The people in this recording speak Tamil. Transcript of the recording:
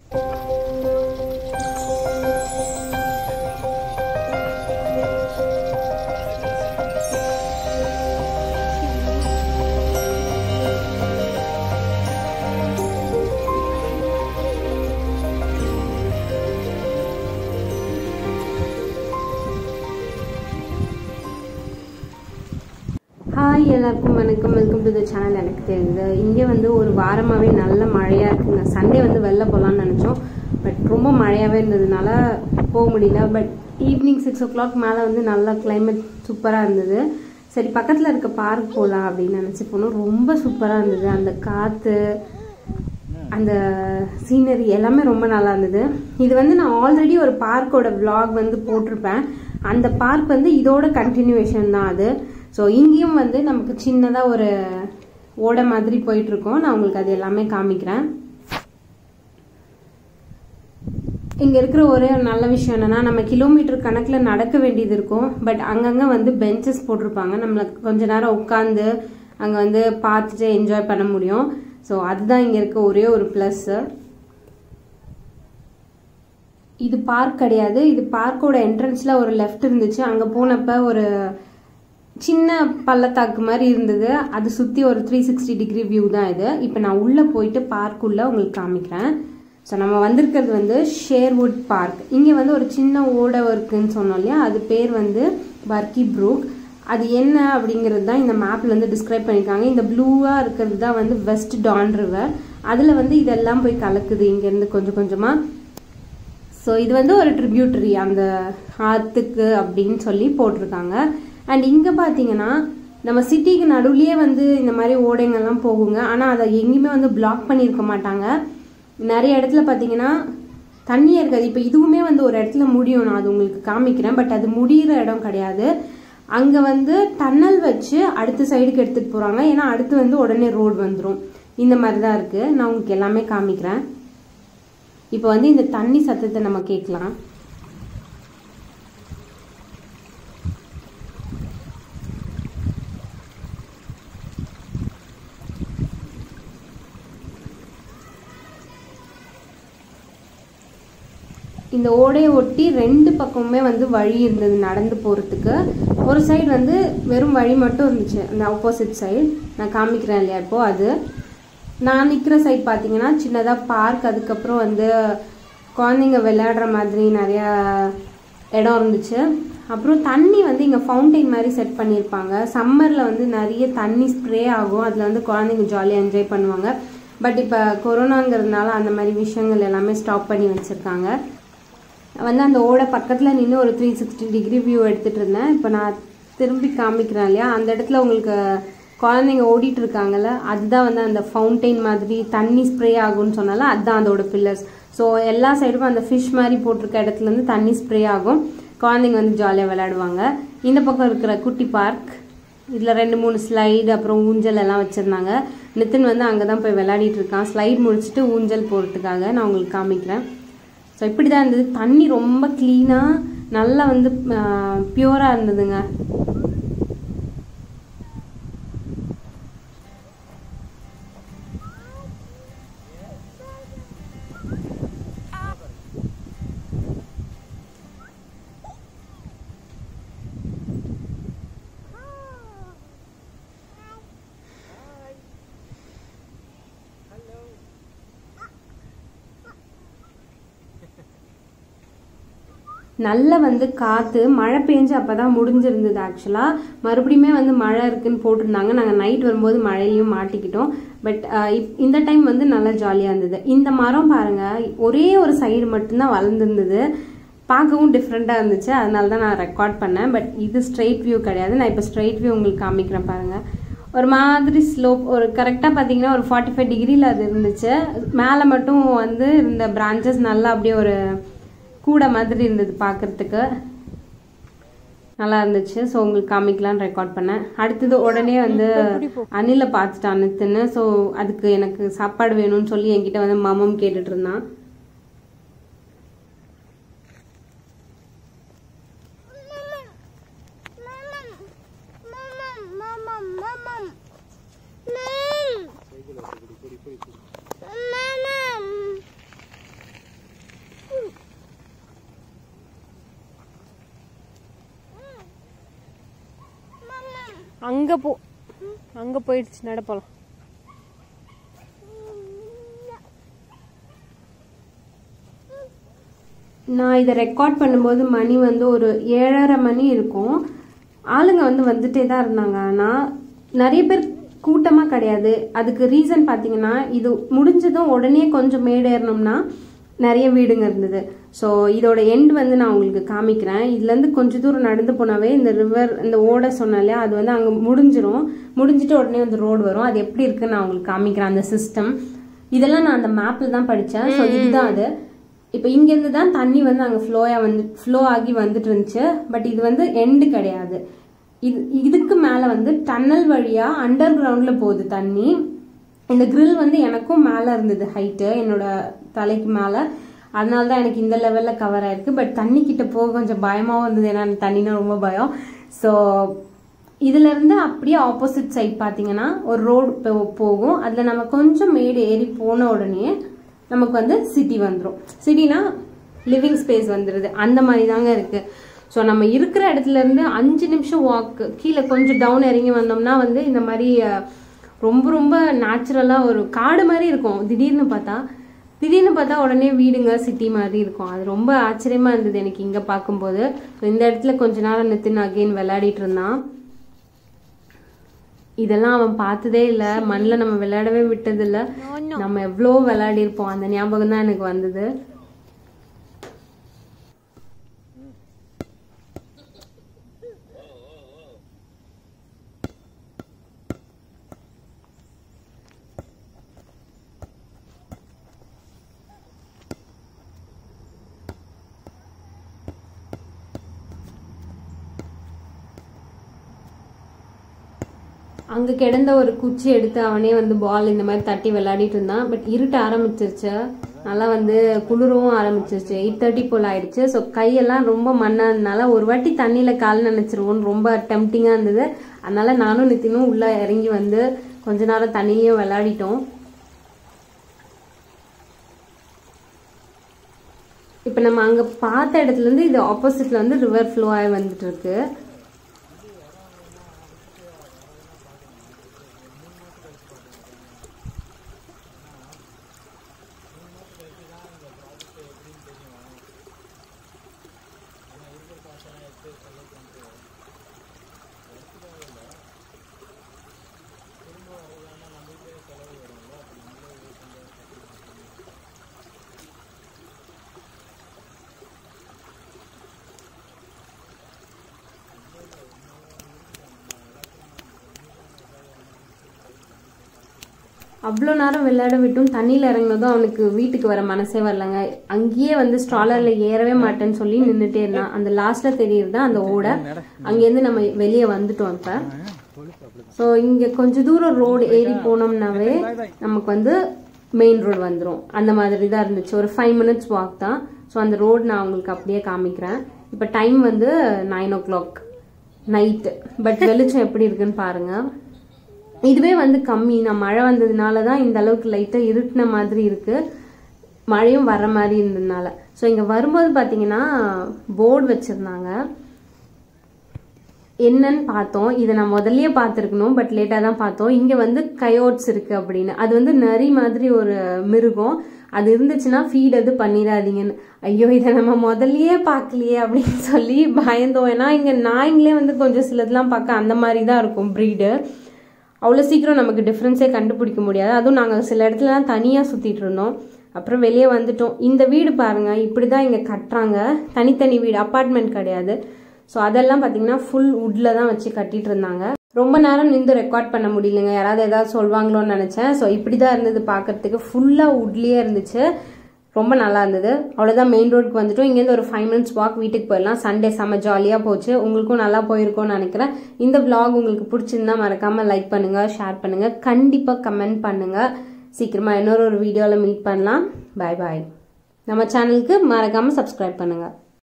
ஹாய் எல்லாருக்கும் வணக்கம் வெல்கம் டு த சேனல் எனக்கு தெரியுது இங்கே வந்து ஒரு வாரமாகவே நல்ல மழையாக இருக்குங்க சண்டே வந்து வெளில போகலான்னு நினச்சோம் பட் ரொம்ப மழையாகவே இருந்ததுனால போக முடியல but evening six o'clock மேலே வந்து நல்லா கிளைமேட் சூப்பராக இருந்தது சரி பக்கத்தில் இருக்க பார்க் போகலாம் அப்படின்னு நினச்சி போனோம் ரொம்ப சூப்பராக இருந்தது அந்த காற்று அந்த சீனரி எல்லாமே ரொம்ப நல்லா இருந்தது இது வந்து நான் ஆல்ரெடி ஒரு பார்க்கோட vlog வந்து போட்டிருப்பேன் அந்த பார்க் வந்து இதோட கண்டினியூவேஷன் தான் அது ஸோ இங்கேயும் வந்து நமக்கு சின்னதாக ஒரு ஓடை மாதிரி போயிட்டு இருக்கோம் நான் உங்களுக்கு அது எல்லாமே காமிக்கிறேன் இங்க இருக்கிற ஒரே ஒரு நல்ல விஷயம் என்னன்னா நம்ம கிலோமீட்டர் கணக்குல நடக்க வேண்டியது இருக்கும் பட் அங்கங்க வந்து பெஞ்சஸ் போட்டிருப்பாங்க நம்மள கொஞ்ச நேரம் உட்காந்து அங்க வந்து பார்த்துட்டு என்ஜாய் பண்ண முடியும் ஸோ அதுதான் இங்க இருக்க ஒரே ஒரு ப்ளஸ் இது பார்க் கிடையாது இது பார்க்கோட என்ட்ரன்ஸ்ல ஒரு லெஃப்ட் இருந்துச்சு அங்க போனப்ப ஒரு சின்ன பள்ளத்தாக்கு மாதிரி இருந்தது அது சுத்தி ஒரு த்ரீ சிக்ஸ்டி டிகிரி வியூ தான் இது இப்போ நான் உள்ள போயிட்டு பார்க் உள்ள உங்களுக்கு காமிக்கிறேன் ஸோ நம்ம வந்திருக்கிறது வந்து ஷேர்வுட் பார்க் இங்கே வந்து ஒரு சின்ன ஓடை இருக்குன்னு சொன்னோம் இல்லையா அது பேர் வந்து பர்கி ப்ரூக் அது என்ன அப்படிங்கிறது தான் இந்த மேப்ல வந்து டிஸ்கிரைப் பண்ணியிருக்காங்க இந்த ப்ளூவாக இருக்கிறது தான் வந்து வெஸ்ட் டான் ரிவர் அதில் வந்து இதெல்லாம் போய் கலக்குது இங்கேருந்து கொஞ்சம் கொஞ்சமாக ஸோ இது வந்து ஒரு ட்ரிபியூட்டரி அந்த ஆற்றுக்கு அப்படின்னு சொல்லி போட்டிருக்காங்க அண்ட் இங்கே பார்த்தீங்கன்னா நம்ம சிட்டிக்கு நடுவுலயே வந்து இந்த மாதிரி ஓடைங்கள்லாம் போகுங்க ஆனால் அதை எங்கேயுமே வந்து பிளாக் பண்ணியிருக்க மாட்டாங்க நிறைய இடத்துல பார்த்தீங்கன்னா தண்ணியே இருக்காது இப்போ இதுவுமே வந்து ஒரு இடத்துல முடியும் நான் அது உங்களுக்கு காமிக்கிறேன் பட் அது முடியிற இடம் கிடையாது அங்கே வந்து டன்னல் வச்சு அடுத்த சைடுக்கு எடுத்துகிட்டு போகிறாங்க ஏன்னா அடுத்து வந்து உடனே ரோடு வந்துடும் இந்த மாதிரி தான் இருக்குது நான் உங்களுக்கு எல்லாமே காமிக்கிறேன் இப்போ வந்து இந்த தண்ணி சத்தத்தை நம்ம கேட்கலாம் இந்த ஓடையை ஒட்டி ரெண்டு பக்கமுமே வந்து வழி இருந்தது நடந்து போகிறதுக்கு ஒரு சைடு வந்து வெறும் வழி மட்டும் இருந்துச்சு அந்த ஆப்போசிட் சைடு நான் காமிக்கிறேன் இல்லையா இப்போ அது நான் நிற்கிற சைடு பார்த்தீங்கன்னா சின்னதாக பார்க் அதுக்கப்புறம் வந்து குழந்தைங்க விளையாடுற மாதிரி நிறையா இடம் இருந்துச்சு அப்புறம் தண்ணி வந்து இங்கே ஃபவுண்டைன் மாதிரி செட் பண்ணியிருப்பாங்க சம்மரில் வந்து நிறைய தண்ணி ஸ்ப்ரே ஆகும் அதில் வந்து குழந்தைங்க ஜாலியாக என்ஜாய் பண்ணுவாங்க பட் இப்போ கொரோனாங்கிறதுனால அந்த மாதிரி விஷயங்கள் எல்லாமே ஸ்டாப் பண்ணி வச்சுருக்காங்க வந்து அந்த ஓடை பக்கத்தில் நின்று ஒரு த்ரீ சிக்ஸ்டி டிகிரி வியூ எடுத்துகிட்டு இருந்தேன் இப்போ நான் திரும்பி காமிக்கிறேன் இல்லையா அந்த இடத்துல உங்களுக்கு குழந்தைங்க ஓடிட்டு இருக்காங்கல்ல அதுதான் வந்து அந்த ஃபவுண்டைன் மாதிரி தண்ணி ஸ்ப்ரே ஆகும்னு சொன்னால அதுதான் அதோட பில்லர்ஸ் ஸோ எல்லா சைடுக்கும் அந்த ஃபிஷ் மாதிரி போட்டிருக்க இடத்துல இருந்து தண்ணி ஸ்ப்ரே ஆகும் குழந்தைங்க வந்து ஜாலியாக விளையாடுவாங்க இந்த பக்கம் இருக்கிற குட்டி பார்க் இதில் ரெண்டு மூணு ஸ்லைடு அப்புறம் ஊஞ்சல் எல்லாம் வச்சுருந்தாங்க நிதின் வந்து அங்கே தான் போய் விளையாடிட்டு இருக்கான் ஸ்லைட் முடிச்சுட்டு ஊஞ்சல் போகிறதுக்காக நான் உங்களுக்கு காமிக்கிறேன் ஸோ இப்படி தான் இருந்தது தண்ணி ரொம்ப க்ளீனாக நல்லா வந்து பியூராக இருந்ததுங்க நல்ல வந்து காற்று மழை பெஞ்சு அப்போ தான் முடிஞ்சிருந்தது ஆக்சுவலாக மறுபடியுமே வந்து மழை இருக்குன்னு போட்டிருந்தாங்க நாங்கள் நைட் வரும்போது மழையிலையும் மாட்டிக்கிட்டோம் பட் இந்த டைம் வந்து நல்லா ஜாலியாக இருந்தது இந்த மரம் பாருங்க ஒரே ஒரு சைடு மட்டும்தான் வளர்ந்துருந்தது பார்க்கவும் டிஃப்ரெண்ட்டாக இருந்துச்சு அதனால தான் நான் ரெக்கார்ட் பண்ணேன் பட் இது ஸ்ட்ரெயிட் வியூ கிடையாது நான் இப்போ ஸ்ட்ரெயிட் வியூ உங்களுக்கு காமிக்கிறேன் பாருங்கள் ஒரு மாதிரி ஸ்லோப் ஒரு கரெக்டாக பார்த்தீங்கன்னா ஒரு ஃபார்ட்டி ஃபைவ் டிகிரியில் அது இருந்துச்சு மேலே மட்டும் வந்து இந்த பிரான்ச்சஸ் நல்லா அப்படியே ஒரு கூடை மாதிரி இருந்தது பார்க்கறதுக்கு நல்லா இருந்துச்சு ஸோ உங்களுக்கு காமிக்கலான்னு ரெக்கார்ட் பண்ணேன் அடுத்தது உடனே வந்து அணிலை பார்த்துட்டான் நித்துன்னு ஸோ அதுக்கு எனக்கு சாப்பாடு வேணும்னு சொல்லி என்கிட்ட வந்து மாமம் கேட்டுட்டு இருந்தான் அங்க போ அங்க போயிடுச்சு நட போலாம் நான் இதை ரெக்கார்ட் பண்ணும்போது மணி வந்து ஒரு ஏழரை மணி இருக்கும் ஆளுங்க வந்து வந்துட்டே தான் இருந்தாங்க ஆனால் நிறைய பேர் கூட்டமாக கிடையாது அதுக்கு ரீசன் பார்த்தீங்கன்னா இது முடிஞ்சதும் உடனே கொஞ்சம் மேடு ஏறணும்னா நிறைய வீடுங்க இருந்தது ஸோ இதோட எண்ட் வந்து நான் உங்களுக்கு காமிக்கிறேன் இதுலேருந்து கொஞ்ச தூரம் நடந்து போனாவே இந்த ரிவர் இந்த ஓடை சொன்னேன் இல்லையா அது வந்து அங்கே முடிஞ்சிரும் முடிஞ்சிட்டு உடனே வந்து ரோடு வரும் அது எப்படி இருக்குன்னு நான் உங்களுக்கு காமிக்கிறேன் அந்த சிஸ்டம் இதெல்லாம் நான் அந்த மேப்பில் தான் படித்தேன் ஸோ இதுதான் அது இப்போ இங்கேருந்து தான் தண்ணி வந்து அங்கே ஃப்ளோயாக வந்து ஃப்ளோ ஆகி வந்துட்டு இருந்துச்சு பட் இது வந்து எண்டு கிடையாது இது இதுக்கு மேலே வந்து டன்னல் வழியாக அண்டர் கிரவுண்டில் போகுது தண்ணி இந்த grill வந்து எனக்கும் மேலே இருந்தது ஹைட்டு என்னோட தலைக்கு மேலே அதனால தான் எனக்கு இந்த லெவலில் கவர் ஆயிருக்கு பட் தண்ணி கிட்ட போக கொஞ்சம் பயமாகவும் இருந்தது ஏன்னா எனக்கு தண்ணினா ரொம்ப பயம் ஸோ இதுல இருந்து அப்படியே ஆப்போசிட் சைட் பார்த்தீங்கன்னா ஒரு ரோடு போகும் அதில் நம்ம கொஞ்சம் மேடு ஏறி போன உடனே நமக்கு வந்து சிட்டி வந்துடும் சிட்டினா லிவிங் ஸ்பேஸ் வந்துடுது அந்த மாதிரி தாங்க இருக்கு ஸோ நம்ம இருக்கிற இடத்துல இருந்து அஞ்சு நிமிஷம் வாக்கு கீழே கொஞ்சம் டவுன் இறங்கி வந்தோம்னா வந்து இந்த மாதிரி அஹ், ரொம்ப ரொம்ப நேச்சுரலாக ஒரு காடு மாதிரி இருக்கும் திடீர்னு பார்த்தா திடீர்னு பார்த்தா உடனே வீடுங்க சிட்டி மாதிரி இருக்கும் அது ரொம்ப ஆச்சரியமா இருந்தது எனக்கு இங்கே பார்க்கும்போது So, இந்த இடத்துல கொஞ்ச நேரம் நித்தின் அகெயின் விளையாடிட்டு இருந்தான் இதெல்லாம் அவன் பார்த்ததே இல்லை மண்ணில் நம்ம விளையாடவே விட்டதில்ல நம்ம எவ்வளோ விளையாடி இருப்போம் அந்த ஞாபகம் தான் எனக்கு வந்தது அங்க கிடந்த ஒரு குச்சி எடுத்து அவனே வந்து பால் இந்த மாதிரி தட்டி விளையாடிட்டு இருந்தான் பட் இருட்ட ஆரம்பிச்சிருச்சு நல்லா வந்து குளிரவும் ஆரம்பிச்சிருச்சு எயிட் தேர்ட்டி போல் ஆயிடுச்சு ஸோ கையெல்லாம் ரொம்ப மண்ணாதனால ஒரு வாட்டி தண்ணியில கால் நினைச்சிருவோம்னு ரொம்ப டெம்டிங்கா இருந்தது அதனால நானும் நித்தினும் உள்ள இறங்கி வந்து கொஞ்ச நேரம் தண்ணியிலையும் விளையாடிட்டோம் இப்போ நம்ம அங்க பார்த்த இடத்துல இருந்து இது ஆப்போசிட்ல வந்து ரிவர் ஃப்ளோ ஆகி வந்துட்டு இருக்கு அவ்வளோ நேரம் விளையாட விட்டும் தண்ணியில் இறங்கினதும் அவனுக்கு வீட்டுக்கு வர மனசே வரலங்க அங்கேயே வந்து ஸ்ட்ராலரில் ஏறவே மாட்டேன்னு சொல்லி நின்றுட்டே இருந்தான் அந்த லாஸ்ட்ல தெரியுது அந்த ஓடை அங்கேருந்து நம்ம வெளியே வந்துட்டோம் இப்போ ஸோ இங்கே கொஞ்ச தூரம் ரோடு ஏறி போனோம்னாவே நமக்கு வந்து மெயின் ரோடு வந்துடும் அந்த மாதிரி தான் இருந்துச்சு ஒரு ஃபைவ் மினிட்ஸ் வாக் தான் ஸோ அந்த ரோடு நான் உங்களுக்கு அப்படியே காமிக்கிறேன் இப்போ டைம் வந்து nine o'clock night but வெளிச்சம் எப்படி இருக்குன்னு பாருங்க இதுவே வந்து கம்மி நான் மழை வந்ததுனால தான் இந்த அளவுக்கு லைட்டாக இருட்டின மாதிரி இருக்கு மழையும் வர மாதிரி இருந்ததுனால ஸோ இங்கே வரும்போது பார்த்தீங்கன்னா போர்டு வச்சுருந்தாங்க என்னன்னு பார்த்தோம் இதை நான் முதல்லயே பார்த்துருக்கணும் பட் லேட்டாக தான் பார்த்தோம் இங்கே வந்து கயோட்ஸ் இருக்கு அப்படின்னு அது வந்து நரி மாதிரி ஒரு மிருகம் அது இருந்துச்சுன்னா ஃபீட் அது பண்ணிடாதீங்கன்னு ஐயோ இதை நம்ம முதல்லயே பார்க்கலையே அப்படின்னு சொல்லி பயந்தோம் ஏன்னா இங்கே நாய்ங்களே வந்து கொஞ்சம் சிலதெல்லாம் பார்க்க அந்த மாதிரி தான் இருக்கும் ப்ரீடு அவ்வளோ சீக்கிரம் நமக்கு டிஃப்ரென்ஸே கண்டுபிடிக்க முடியாது அதுவும் நாங்கள் சில இடத்துலலாம் தனியாக சுற்றிட்டு இருந்தோம் அப்புறம் வெளியே வந்துட்டோம் இந்த வீடு பாருங்க இப்படி தான் இங்கே கட்டுறாங்க தனித்தனி வீடு அப்பார்ட்மெண்ட் கிடையாது ஸோ அதெல்லாம் பார்த்தீங்கன்னா ஃபுல் வுட்ல தான் வச்சு கட்டிட்டு இருந்தாங்க ரொம்ப நேரம் நின்று ரெக்கார்ட் பண்ண முடியலங்க யாராவது ஏதாவது சொல்வாங்களோன்னு நினச்சேன் ஸோ இப்படி தான் இருந்தது பார்க்கறதுக்கு ஃபுல்லாக வுட்லேயே இருந்துச்சு ரொம்ப நல்லா இருந்தது அவ்வளோதான் மெயின் ரோடுக்கு வந்துட்டோம் இங்கேருந்து ஒரு ஃபைவ் மினிட்ஸ் வாக் வீட்டுக்கு போயிடலாம் சண்டே செம்ம ஜாலியாக போச்சு உங்களுக்கும் நல்லா போயிருக்கும்னு நினைக்கிறேன் இந்த vlog உங்களுக்கு பிடிச்சிருந்தா மறக்காமல் லைக் பண்ணுங்கள் ஷேர் பண்ணுங்கள் கண்டிப்பாக கமெண்ட் பண்ணுங்கள் சீக்கிரமாக இன்னொரு ஒரு வீடியோவில் மீட் பண்ணலாம் பாய் பாய் நம்ம சேனலுக்கு மறக்காமல் சப்ஸ்கிரைப் பண்ணுங்கள்